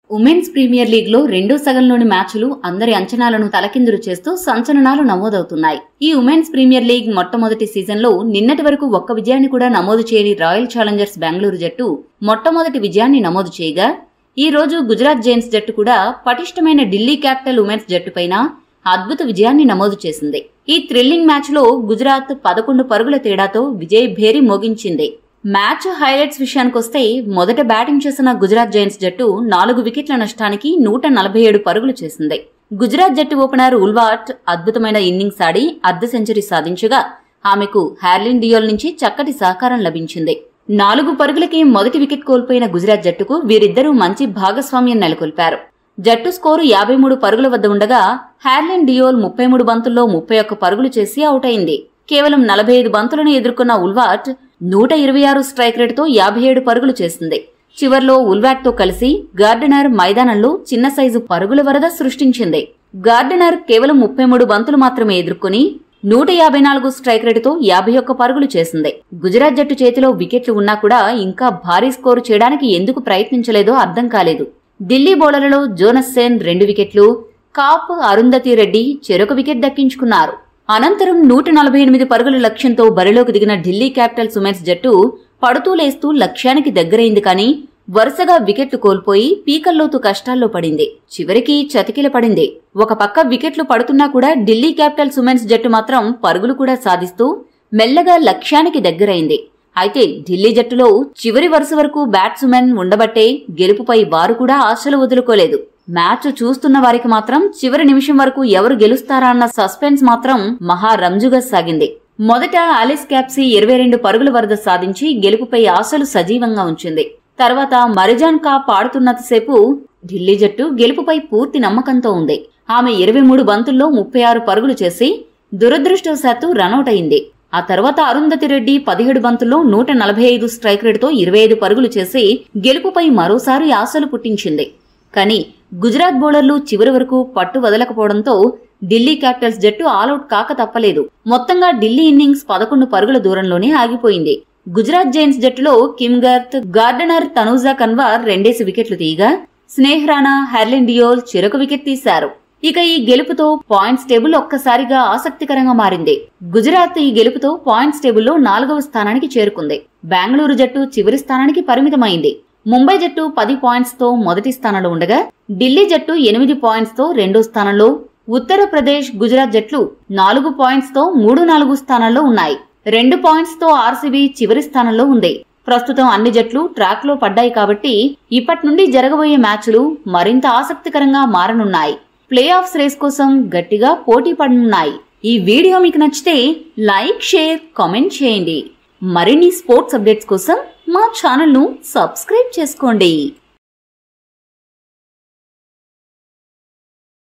women's premier league లో రెండో సగంలోని మ్యాచ్లు అందరి అంచనాలను తలకిందులు చేస్తూ సంచలనాలు నమోదవుతున్నాయి ఈ ఉమెన్స్ ప్రీమియర్ లీగ్ మొట్టమొదటి సీజన్ లో నిన్నటి వరకు ఒక్క విజయాన్ని కూడా నమోదు చేయని రాయల్ ఛాలెంజర్స్ బెంగళూరు జట్టు మొట్టమొదటి విజయాన్ని నమోదు చేయగా ఈ రోజు గుజరాత్ జైన్స్ జట్టు కూడా పటిష్టమైన ఢిల్లీ క్యాపిటల్ ఉమెన్స్ జట్టుపైన అద్భుత విజయాన్ని నమోదు చేసింది ఈ థ్రిల్లింగ్ మ్యాచ్ లో గుజరాత్ పదకొండు పరుగుల తేడాతో విజయ్ భేరి మోగించింది మ్యాచ్ హైలైట్స్ విషయానికొస్తే మొదట బ్యాటింగ్ చేసిన గుజరాత్ జైన్స్ జట్టు నాలుగు వికెట్ల నష్టానికి నూట నలభై ఏడు పరుగులు చేసింది గుజరాత్ జట్టు ఓపెనర్ ఉల్వాట్ అద్భుతమైన ఇన్నింగ్స్ ఆడి అర్ధ సెంచరీ సాధించగా ఆమెకు హ్యార్లిన్ డియోల్ నుంచి చక్కటి సహకారం లభించింది నాలుగు పరుగులకి మొదటి వికెట్ కోల్పోయిన గుజరాత్ జట్టుకు వీరిద్దరూ మంచి భాగస్వామ్యం నెలకొల్పారు జట్టు స్కోరు యాభై మూడు పరుగుల వద్ద ఉండగా హ్యార్లిన్ డియోల్ ముప్పై మూడు బంతుల్లో ముప్పై ఒక్క పరుగులు చేసి అవుట్ అయింది కేవలం నలభై ఐదు బంతులను ఎదుర్కొన్న ఉల్వాట్ నూట ఇరవై ఆరు స్ట్రైక్ రేటుతో యాభై ఏడు పరుగులు చేసింది చివర్లో ఉల్వాట్ తో కలిసి గార్డెనర్ మైదానంలో చిన్న సైజు పరుగుల వరద సృష్టించింది గార్డెనర్ కేవలం ముప్పై మూడు బంతులు మాత్రమే ఎదుర్కొని నూట యాభై నాలుగు స్ట్రైక్ రేటుతో యాభై ఒక్క పరుగులు చేసింది గుజరాత్ జట్టు చేతిలో వికెట్లు ఉన్నా కూడా ఇంకా భారీ స్కోరు చేయడానికి ఎందుకు ప్రయత్నించలేదో అర్థం కాలేదు ఢిల్లీ బౌలర్లలో జోనస్ సేన్ రెండు వికెట్లు కాప్ అరుంధతి రెడ్డి చెరొక వికెట్ దక్కించుకున్నారు అనంతరం నూట నలభై ఎనిమిది పరుగుల లక్ష్యంతో బరిలోకి దిగిన ఢిల్లీ క్యాపిటల్స్ ఉమెన్స్ జట్టు పడుతూ లేస్తూ లక్ష్యానికి దగ్గరైంది కానీ వరుసగా వికెట్లు కోల్పోయి పీకల్లోతు కష్టాల్లో పడింది చివరికి చతికిల పడింది ఒక పక్క వికెట్లు పడుతున్నా కూడా ఢిల్లీ క్యాపిటల్స్ ఉమెన్స్ జట్టు మాత్రం పరుగులు కూడా సాధిస్తూ మెల్లగా లక్ష్యానికి దగ్గరైంది అయితే ఢిల్లీ జట్టులో చివరి వరుస వరకు బ్యాట్స్మెన్ ఉండబట్టే గెలుపుపై వారు కూడా ఆశలు వదులుకోలేదు మ్యాచ్ చూస్తున్న వారికి మాత్రం చివరి నిమిషం వరకు ఎవరు గెలుస్తారా అన్న సస్పెన్స్ మాత్రం మహా రంజుగా సాగింది మొదట ఆలిస్ క్యాప్సీ ఇరవై రెండు పరుగుల వరద సాధించి గెలుపుపై ఆశలు సజీవంగా ఉంచింది తర్వాత మరిజాన్ కా పాడుతున్నంతసేపు ఢిల్లీ జట్టు గెలుపుపై పూర్తి నమ్మకంతో ఉంది ఆమె ఇరవై మూడు బంతుల్లో ముప్పై ఆరు పరుగులు చేసి దురదృష్టవశాత్తు రనౌట్ అయింది ఆ తర్వాత అరుంధతి రెడ్డి పదిహేడు బంతుల్లో నూట నలభై ఐదు స్ట్రైక్ రేటుతో ఇరవై ఐదు పరుగులు చేసి గెలుపుపై మరోసారి ఆశలు పుట్టించింది కానీ గుజరాత్ బౌలర్లు చివరి వరకు పట్టు వదలకపోవడంతో ఢిల్లీ క్యాపిటల్స్ జట్టు ఆలౌట్ కాక తప్పలేదు మొత్తంగా ఢిల్లీ ఇన్నింగ్స్ పదకొండు పరుగుల దూరంలోనే ఆగిపోయింది గుజరాత్ జైన్స్ జట్టులో Kim Garth Gardner Tanuja Kanwar రెండేసి వికెట్లు తీయగా స్నేహ్ రాణా హెర్లిన్ డియోల్ చెరొక వికెట్ తీశారు ఇక ఈ గెలుపుతో పాయింట్స్ టేబుల్ ఒక్కసారిగా ఆసక్తికరంగా మారింది గుజరాత్ ఈ గెలుపుతో పాయింట్స్ టేబుల్లో నాలుగవ స్థానానికి చేరుకుంది బెంగళూరు జట్టు చివరి స్థానానికి పరిమితమైంది ముంబై జట్టు పది పాయింట్స్ తో మొదటి స్థానంలో ఉండగా ఢిల్లీ జట్టు ఎనిమిది పాయింట్స్ తో రెండో స్థానంలో ఉత్తరప్రదేశ్ గుజరాత్ జట్లు నాలుగు పాయింట్స్ తో మూడు నాలుగు స్థానాల్లో ఉన్నాయి రెండు పాయింట్స్ తో ఆర్సీబీ చివరి స్థానంలో ఉంది ప్రస్తుతం అన్ని జట్లు ట్రాక్ లో పడ్డాయి కాబట్టి ఇప్పటి నుండి జరగబోయే మ్యాచ్లు మరింత ఆసక్తికరంగా మారనున్నాయి ప్లే ఆఫ్స్ రేస్ కోసం గట్టిగా పోటీ పడనున్నాయి ఈ వీడియో మీకు నచ్చితే లైక్ షేర్ కామెంట్ చేయండి మరిన్ని స్పోర్ట్స్ అప్డేట్స్ కోసం మా ఛానల్ను సబ్స్క్రైబ్ చేసుకోండి